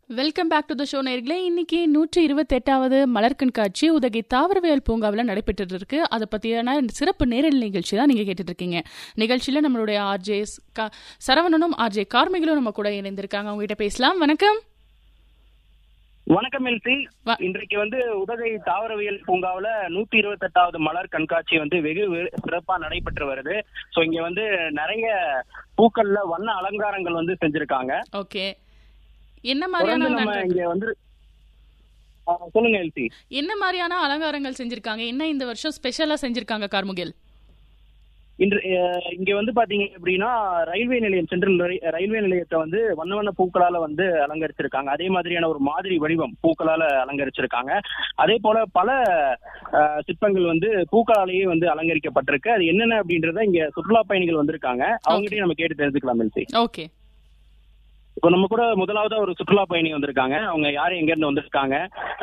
Welcome back to the show நேர்களே இன்னைக்கு நூற்றி இருபத்தெட்டாவது மலர் கண்காட்சி உதகை தாவரவியல் பூங்காவில் நடைபெற்று இருக்கு அதை பற்றியான சிறப்பு நேரடி நிகழ்ச்சி தான் நீங்கள் கேட்டுட்டு இருக்கீங்க நிகழ்ச்சியில் நம்மளுடைய ஆர்ஜே சரவணனும் ஆர்ஜே கார்மிகளும் நம்ம கூட இணைந்திருக்காங்க அவங்க கிட்ட பேசலாம் வணக்கம் வணக்கம் எல்சி வ- இன்றைக்கு வந்து உதகை தாவரவியல் பூங்காவுல நூத்தி இருபத்தெட்டாவது மலர் கண்காட்சி வந்து வெகு வெ- சிறப்பா நடைபெற்று வருது சோ இங்க வந்து நிறைய பூக்கள்ல வண்ண அலங்காரங்கள் வந்து செஞ்சிருக்காங்க ஓகே என்ன தொடர்ந்து மாதிரியான நம்ம அலங்காரங்கள்? இங்க வந்து ஆ, சொல்லுங்க எல்சி என்ன மாதிரியான அலங்காரங்கள் செஞ்சிருக்காங்க என்ன இந்த வருஷம் ஸ்பெஷலா செஞ்சிருக்காங்க கார்முகில் இன்று அஹ், இங்க வந்து பாத்தீங்க அப்படின்னா ரயில்வே நிலையம் சென்ட்ரல் ரயில்- ரயில்வே நிலையத்தை வந்து வண்ண வண்ண பூக்களால வந்து அலங்கரிச்சிருக்காங்க அதே மாதிரியான ஒரு மாதிரி வடிவம் பூக்களால அலங்கரிச்சிருக்காங்க அதே போல பல அஹ், சிற்பங்கள் வந்து பூக்களாலேயே வந்து அலங்கரிக்கப்பட்டிருக்கு அது என்னென்ன அப்படின்றத இங்க சுற்றுலா பயணிகள் வந்திருக்காங்க அவங்ககிட்டயும் நம்ம கேட்டு தெரிஞ்சுக்கலாம் எல்சி ஓகே இப்போ நம்ம கூட முதலாவது ஒரு சுற்றுலா பயணி வந்திருக்காங்க அவங்க யாரு எங்க இருந்து வந்திருக்காங்க